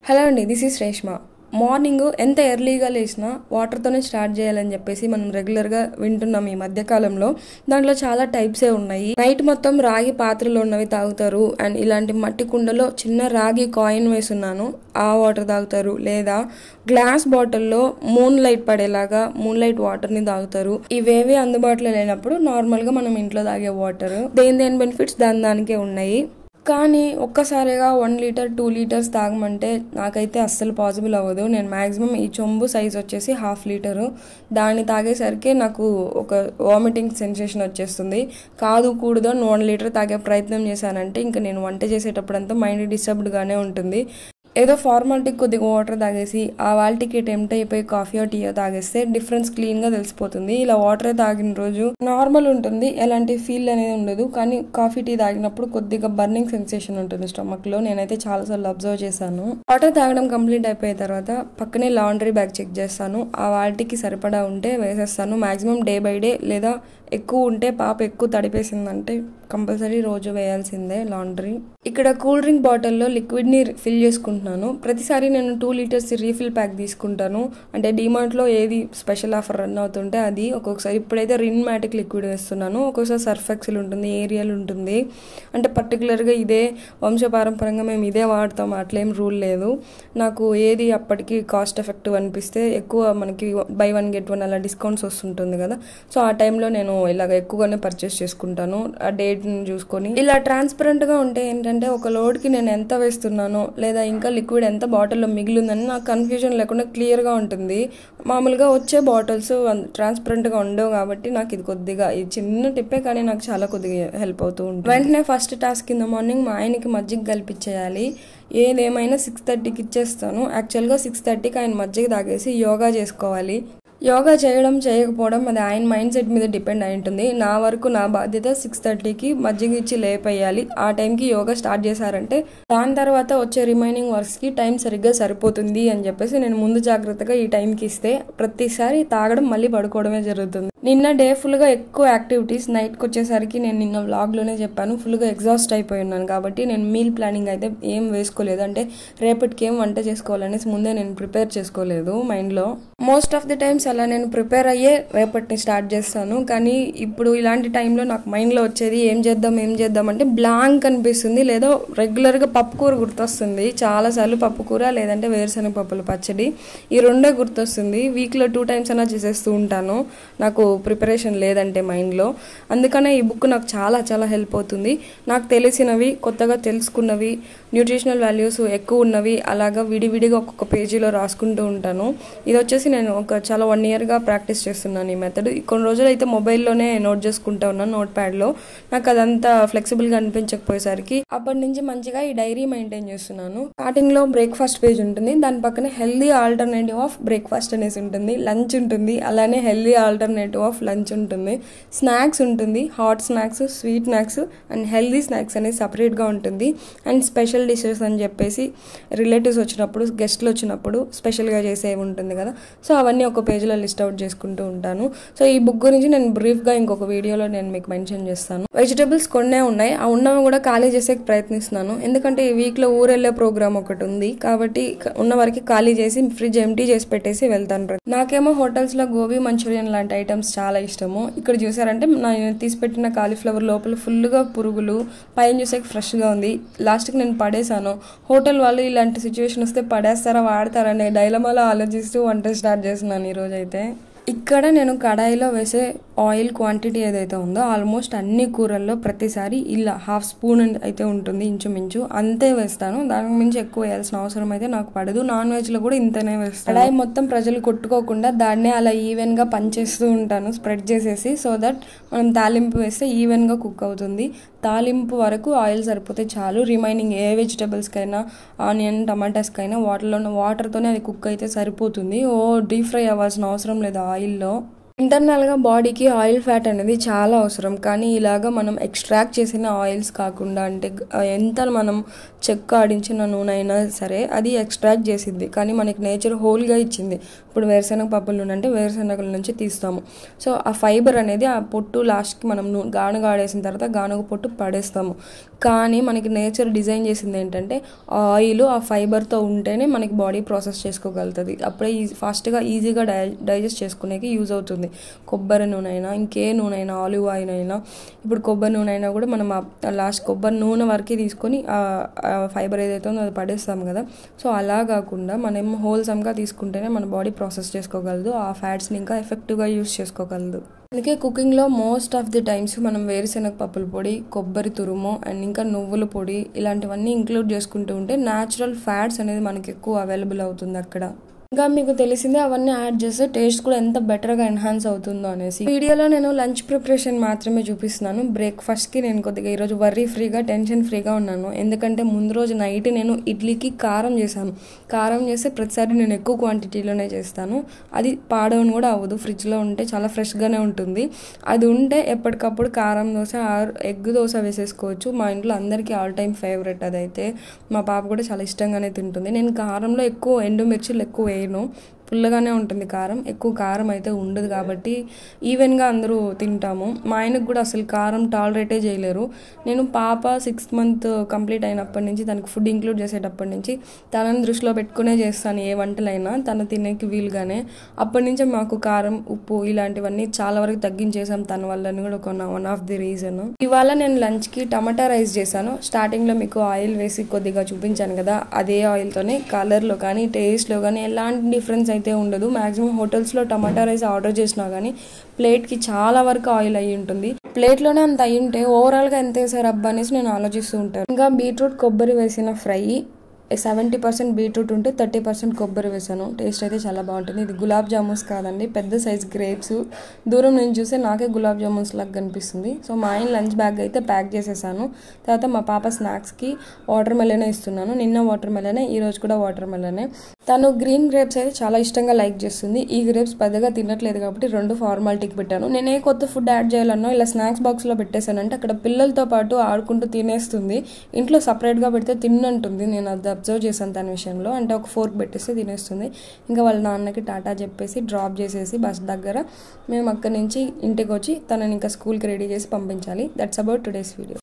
hello అండి this is Reshma morning ఎంత ఎర్లీగా లేచినా వాటర్తోనే స్టార్ట్ చేయాలని చెప్పేసి మనం రెగ్యులర్గా వింటున్నాం ఈ మధ్యకాలంలో దాంట్లో చాలా టైప్సే ఉన్నాయి నైట్ మొత్తం రాగి పాత్రలో ఉన్నవి తాగుతారు అండ్ ఇలాంటి మట్టి కుండలో చిన్న రాగి కాయిన్ వేసున్నాను ఆ వాటర్ తాగుతారు లేదా గ్లాస్ బాటిల్లో మూన్ లైట్ పడేలాగా మూన్ లైట్ వాటర్ని తాగుతారు ఇవేవి అందుబాటులో లేనప్పుడు నార్మల్గా మనం ఇంట్లో తాగే వాటర్ దేని దేని బెనిఫిట్స్ దాని దానికే ఉన్నాయి కానీ ఒక్కసారిగా వన్ లీటర్ టూ లీటర్స్ తాగమంటే నాకైతే అస్సలు పాసిబుల్ అవ్వదు నేను మ్యాక్సిమం ఈ చొంబు సైజ్ వచ్చేసి హాఫ్ లీటరు దాన్ని తాగేసరికి నాకు ఒక వామిటింగ్ సెన్సేషన్ వచ్చేస్తుంది కాదు కూడదు అని వన్ లీటర్ తాగే ప్రయత్నం చేశానంటే ఇంకా నేను వంట చేసేటప్పుడంతా మైండ్ డిస్టర్బ్డ్గానే ఉంటుంది ఏదో ఫార్మాలిటీకి కొద్దిగా వాటర్ తాగేసి ఆ వాల్టీకి టెంప్ట్ అయిపోయి కాఫీయో టీయో తాగేస్తే డిఫరెన్స్ క్లీన్ గా తెలిసిపోతుంది ఇలా వాటర్ తాగిన రోజు నార్మల్ ఉంటుంది ఎలాంటి ఫీల్ అనేది ఉండదు కానీ కాఫీ టీ తాగినప్పుడు కొద్దిగా బర్నింగ్ సెన్సేషన్ ఉంటుంది స్టమక్ లో నేనైతే చాలా సార్లు అబ్జర్వ్ చేశాను వాటర్ తాగడం కంప్లీట్ అయిపోయిన తర్వాత పక్కనే లాండ్రీ బ్యాగ్ చెక్ చేస్తాను ఆ వాల్టీకి సరిపడా ఉంటే వేసేస్తాను మాక్సిమం డే బై డే లేదా ఎక్కువ ఉంటే పాప ఎక్కువ తడిపేసిందంటే కంపల్సరీ రోజు వేయాల్సిందే లాండ్రీ ఇక్కడ కూల్ డ్రింక్ బాటిల్లో లిక్విడ్ని ఫిల్ చేసుకుంటున్నాను ప్రతిసారి నేను టూ లీటర్స్ రీఫిల్ ప్యాక్ తీసుకుంటాను అంటే డిమార్ట్లో ఏది స్పెషల్ ఆఫర్ రన్ అవుతుంటే అది ఒక్కొక్కసారి ఇప్పుడైతే రిన్ మ్యాటిక్ లిక్విడ్ వేస్తున్నాను ఒక్కొక్కసారి సర్ఫ్ ఎక్సెల్ ఉంటుంది ఏరియల్ ఉంటుంది అంటే పర్టికులర్గా ఇదే వంశపారంపరంగా మేము ఇదే వాడతాం అట్లేం రూల్ లేదు నాకు ఏది అప్పటికి కాస్ట్ ఎఫెక్టివ్ అనిపిస్తే ఎక్కువ మనకి బై వన్ గెట్ వన్ అలా డిస్కౌంట్స్ వస్తుంటుంది కదా సో ఆ టైంలో నేను ఇలాగ ఎక్కువగానే పర్చేస్ చేసుకుంటాను ఆ డేట్ని చూసుకొని ఇలా ట్రాన్స్పరెంట్గా ఉంటే ఏంటంటే ఒక లోడ్కి నేను ఎంత వేస్తున్నానో లేదా ఇంకా లిక్విడ్ ఎంత బాటిల్లో మిగిలిందని నాకు కన్ఫ్యూజన్ లేకుండా క్లియర్గా ఉంటుంది మామూలుగా వచ్చే బాటిల్స్ ట్రాన్స్పరెంట్గా ఉండవు కాబట్టి నాకు ఇది కొద్దిగా ఇది చిన్న టిప్పే కానీ నాకు చాలా కొద్దిగా హెల్ప్ అవుతూ ఉంటుంది వెంటనే ఫస్ట్ టాస్క్ కింద మార్నింగ్ మా ఆయనకి మజ్జిగ కల్పించేయాలి ఏదేమైనా సిక్స్ థర్టీకి ఇచ్చేస్తాను యాక్చువల్గా సిక్స్ థర్టీకి ఆయన మజ్జిగ తాగేసి యోగా చేసుకోవాలి యోగా చేయడం చేయకపోవడం అది ఆయన మైండ్ సెట్ మీద డిపెండ్ అయి ఉంటుంది నా వరకు నా బాధ్యత సిక్స్ థర్టీకి మజ్జిగ ఇచ్చి లేపేయాలి ఆ టైంకి యోగా స్టార్ట్ చేశారంటే దాని తర్వాత వచ్చే రిమైనింగ్ వర్క్స్కి టైం సరిగ్గా సరిపోతుంది అని చెప్పేసి నేను ముందు జాగ్రత్తగా ఈ టైంకి ఇస్తే ప్రతిసారి తాగడం మళ్ళీ పడుకోవడమే జరుగుతుంది నిన్న డే ఫుల్గా ఎక్కువ యాక్టివిటీస్ నైట్కి వచ్చేసరికి నేను నిన్న వ్లాగ్లోనే చెప్పాను ఫుల్గా ఎగ్జాస్ట్ అయిపోయి ఉన్నాను కాబట్టి నేను మీల్ ప్లానింగ్ అయితే ఏం వేసుకోలేదు అంటే రేపటికి ఏం వంట చేసుకోవాలనేసి ముందే నేను ప్రిపేర్ చేసుకోలేదు మైండ్లో మోస్ట్ ఆఫ్ ది టైమ్స్ అలా నేను ప్రిపేర్ అయ్యే రేపటిని స్టార్ట్ చేస్తాను కానీ ఇప్పుడు ఇలాంటి టైంలో నాకు మైండ్లో వచ్చేది ఏం చేద్దాం ఏం చేద్దాం అంటే బ్లాంక్ అనిపిస్తుంది లేదా రెగ్యులర్గా పప్పు కూర గుర్తొస్తుంది చాలాసార్లు పప్పు కూర లేదంటే వేరుశనగ పప్పుల పచ్చడి ఈ రెండే గుర్తొస్తుంది వీక్లో టూ టైమ్స్ అయినా చేసేస్తూ ఉంటాను నాకు ప్రిపరేషన్ లేదంటే మైండ్లో అందుకనే ఈ బుక్ నాకు చాలా చాలా హెల్ప్ అవుతుంది నాకు తెలిసినవి కొత్తగా తెలుసుకున్నవి న్యూట్రిషనల్ వాల్యూస్ ఎక్కువ ఉన్నవి అలాగా విడివిడిగా ఒక్కొక్క పేజీలో రాసుకుంటూ ఉంటాను ఇది వచ్చేసి నేను ఒక చాలా వన్ ఇయర్గా ప్రాక్టీస్ చేస్తున్నాను ఈ మెథడ్ కొన్ని రోజులు అయితే మొబైల్లోనే నోట్ చేసుకుంటా ఉన్నాను నోట్ ప్యాడ్లో నాకు అదంతా ఫ్లెక్సిబుల్గా అనిపించకపోయేసరికి అప్పటి నుంచి మంచిగా ఈ డైరీ మెయింటైన్ చేస్తున్నాను స్టార్టింగ్లో బ్రేక్ఫాస్ట్ పేజ్ ఉంటుంది దాని పక్కనే హెల్దీ ఆల్టర్నేటివ్ ఆఫ్ బ్రేక్ఫాస్ట్ అనేసి ఉంటుంది లంచ్ ఉంటుంది అలానే హెల్దీ ఆల్టర్నేటివ్ ఆఫ్ లంచ్ ఉంటుంది స్నాక్స్ ఉంటుంది hot snacks sweet snacks and healthy snacks అనేది సపరేట్గా ఉంటుంది అండ్ స్పెషల్ డిషెస్ అని చెప్పేసి రిలేటివ్స్ వచ్చినప్పుడు గెస్ట్లు వచ్చినప్పుడు స్పెషల్గా చేసేవి ఉంటుంది కదా సో అవన్నీ ఒక పేజీలో లిస్ట్ అవుట్ చేసుకుంటూ ఉంటాను సో ఈ బుక్ గురించి నేను బ్రీఫ్గా ఇంకొక వీడియోలో నేను మీకు మెన్షన్ చేస్తాను వెజిటబుల్స్ కొన్నే ఉన్నాయి ఆ ఉన్నవి కూడా ఖాళీ చేసే ప్రయత్నిస్తున్నాను ఎందుకంటే ఈ వీక్లో ఊరెళ్ళే ప్రోగ్రామ్ ఒకటి ఉంది కాబట్టి ఉన్న వరకు ఖాళీ చేసి ఫ్రిడ్జ్ ఎంటీ చేసి పెట్టేసి వెళ్తాను నాకేమో హోటల్స్లో గోబీ మంచూరియన్ లాంటి ఐటమ్స్ చాలా ఇష్టము ఇక్కడ చూసారంటే నేను తీసి పెట్టిన కాలీఫ్లవర్ లోపల ఫుల్గా పురుగులు పైన చూసే ఫ్రెష్గా ఉంది లాస్ట్కి నేను పడేశాను హోటల్ వాళ్ళు ఇలాంటి సిచ్యువేషన్ వస్తే పడేస్తారా వాడతారా అనే డైలమాలో ఆలోచిస్తూ వంట స్టార్ట్ చేస్తున్నాను ఈరోజు అయితే ఇక్కడ నేను కడాయిలో వేసే ఆయిల్ క్వాంటిటీ ఏదైతే ఉందో ఆల్మోస్ట్ అన్ని కూరల్లో ప్రతిసారి ఇలా హాఫ్ స్పూన్ అయితే ఉంటుంది ఇంచుమించు అంతే వేస్తాను దానికి మించి ఎక్కువ వేయాల్సిన అవసరం అయితే నాకు పడదు నాన్ వెజ్లో కూడా ఇంతనే వేస్తాను కడాయి మొత్తం ప్రజలు కొట్టుకోకుండా దాన్నే అలా ఈవెన్గా పనిచేస్తూ ఉంటాను స్ప్రెడ్ చేసేసి సో దట్ మనం తాలింపు వేస్తే ఈవెన్గా కుక్ అవుతుంది తాలింపు వరకు ఆయిల్ సరిపోతే చాలు రిమైనింగ్ ఏ వెజిటబుల్స్కైనా ఆనియన్ టమాటాస్కైనా వాటర్లో ఉన్న వాటర్తోనే అది కుక్ అయితే సరిపోతుంది ఓ డీప్ ఫ్రై అవ్వాల్సిన అవసరం లేదు ఆయిల్లో ఇంటర్నల్గా బాడీకి ఆయిల్ ఫ్యాట్ అనేది చాలా అవసరం కానీ ఇలాగా మనం ఎక్స్ట్రాక్ట్ చేసిన ఆయిల్స్ కాకుండా అంటే ఎంత మనం చెక్క ఆడించిన నూనె అయినా సరే అది ఎక్స్ట్రాక్ట్ చేసింది కానీ మనకి నేచర్ హోల్గా ఇచ్చింది ఇప్పుడు వేరుశనగ పప్పుల నూనె అంటే వేరుశనగల నుంచి తీస్తాము సో ఆ ఫైబర్ అనేది ఆ పొట్టు లాస్ట్కి మనం నూ- గానుగ ఆడేసిన తర్వాత గానుగ పొట్టు పడేస్తాము కానీ మనకి నేచర్ డిజైన్ చేసింది ఏంటంటే ఆ ఆయిల్ ఆ ఫైబర్తో ఉంటేనే మనకి బాడీ ప్రాసెస్ చేసుకోగలుగుతుంది అప్పుడే ఈజీ ఫాస్ట్గా ఈజీగా డై డైజెస్ట్ చేసుకునేకి యూజ్ అవుతుంది కొబ్బరి నూనె అయినా ఇంకే నూనె అయినా ఆలివ్ ఆయిల్ అయినా ఇప్పుడు కొబ్బరి నూనె అయినా కూడా మనం లాస్ట్ కొబ్బరి నూనె వరకే తీసుకొని ఫైబర్ ఏదైతే ఉందో అది పడేస్తాం కదా సో అలా కాకుండా మనం హోల్సమ్గా తీసుకుంటేనే మన బాడీ ప్రాసెస్ చేసుకోగలదు ఆ ఫ్యాట్స్ని ఇంకా ఎఫెక్టివ్గా యూస్ చేసుకోగలదు అందుకే కుకింగ్లో మోస్ట్ ఆఫ్ ది టైమ్స్ మనం వేరుశనగ పప్పుల పొడి కొబ్బరి తురుము అండ్ ఇంకా నువ్వుల పొడి ఇలాంటివన్నీ ఇంక్లూడ్ చేసుకుంటూ ఉంటే న్యాచురల్ ఫ్యాట్స్ అనేది మనకి ఎక్కువ అవైలబుల్ అవుతుంది అక్కడ ఇంకా మీకు తెలిసిందే అవన్నీ యాడ్ చేస్తే టేస్ట్ కూడా ఎంత బెటర్గా ఎన్హాన్స్ అవుతుందో అనేసి వీడియోలో నేను లంచ్ ప్రిపరేషన్ మాత్రమే చూపిస్తున్నాను బ్రేక్ఫాస్ట్కి నేను కొద్దిగా ఈరోజు వర్రీ ఫ్రీగా టెన్షన్ ఫ్రీగా ఉన్నాను ఎందుకంటే ముందు రోజు నైట్ నేను ఇడ్లీకి కారం చేశాను కారం చేస్తే ప్రతిసారి నేను ఎక్కువ క్వాంటిటీలోనే చేస్తాను అది పాడవని కూడా అవ్వదు ఫ్రిడ్జ్లో ఉంటే చాలా ఫ్రెష్గానే ఉంటుంది అది ఉంటే ఎప్పటికప్పుడు కారం దోశ ఆర్ ఎగ్ దోశ వేసేసుకోవచ్చు మా ఇంట్లో అందరికీ ఆల్ టైమ్ ఫేవరెట్ అదైతే మా పాప కూడా చాలా ఇష్టంగానే తింటుంది నేను కారంలో ఎక్కువ ఎండుమిర్చిలు ఎక్కువ వేయను పుల్లగానే ఉంటుంది కారం ఎక్కువ కారం అయితే ఉండదు కాబట్టి ఈవెన్గా అందరూ తింటాము మా ఆయనకు కూడా అసలు కారం టాలరేటే చేయలేరు నేను పాప సిక్స్త్ మంత్ కంప్లీట్ అయినప్పటి నుంచి తనకు ఫుడ్ ఇంక్లూడ్ చేసేటప్పటి నుంచి తనని దృష్టిలో పెట్టుకునే చేస్తాను ఏ వంటలైనా తను తినేకి వీలుగానే అప్పటి నుంచే మాకు కారం ఉప్పు ఇలాంటివన్నీ చాలా వరకు తగ్గించేసాం తన వల్లని కూడా ఒక వన్ ఆఫ్ ది రీజన్ ఇవాళ నేను లంచ్కి టమాటా రైస్ చేశాను స్టార్టింగ్లో మీకు ఆయిల్ వేసి కొద్దిగా చూపించాను కదా అదే ఆయిల్తోనే కలర్లో కానీ టేస్ట్లో కానీ ఎలాంటి డిఫరెన్స్ అయితే ఉండదు మాక్సిమం హోటల్స్లో టమాటా రైస్ ఆర్డర్ చేసినా కానీ ప్లేట్కి చాలా వరకు ఆయిల్ అయి ఉంటుంది ప్లేట్లోనే అంత అయి ఉంటే ఓవరాల్గా ఎంత వేసారు అబ్బా అనేసి నేను ఆలోచిస్తూ ఉంటాను ఇంకా బీట్రూట్ కొబ్బరి వేసిన ఫ్రై సెవెంటీ పర్సెంట్ బీట్రూట్ ఉంటే థర్టీ పర్సెంట్ కొబ్బరి వేసాను టేస్ట్ అయితే చాలా బాగుంటుంది ఇది గులాబ్ జామున్స్ కాదండి పెద్ద సైజ్ గ్రేప్స్ దూరం నుంచి చూస్తే నాకే గులాబ్ జామున్స్ లాగా కనిపిస్తుంది సో మా ఆయన లంచ్ బ్యాగ్ అయితే ప్యాక్ చేసేసాను తర్వాత మా పాప స్నాక్స్కి వాటర్ మెలనే ఇస్తున్నాను నిన్న వాటర్ మెలనే ఈ రోజు కూడా వాటర్ మెలనే తను గ్రీన్ గ్రేప్స్ అయితే చాలా ఇష్టంగా లైక్ చేస్తుంది ఈ గ్రేప్స్ పెద్దగా తినట్లేదు కాబట్టి రెండు ఫార్మాలిటీకి పెట్టాను నేను ఏ కొత్త ఫుడ్ యాడ్ చేయాలన్నా ఇలా స్నాక్స్ బాక్స్లో పెట్టేశానంటే అక్కడ పిల్లలతో పాటు ఆడుకుంటూ తినేస్తుంది ఇంట్లో సపరేట్గా పెడితే తిన్నంటుంది నేను అది అబ్జర్వ్ చేశాను తన విషయంలో అంటే ఒక ఫోర్క్ పెట్టేస్తే తినేస్తుంది ఇంకా వాళ్ళ నాన్నకి టాటా చెప్పేసి డ్రాప్ చేసేసి బస్ దగ్గర మేము అక్కడి నుంచి ఇంటికి వచ్చి తనని ఇంకా స్కూల్కి రెడీ చేసి పంపించాలి దట్స్ అబౌట్ టుడేస్ వీడియో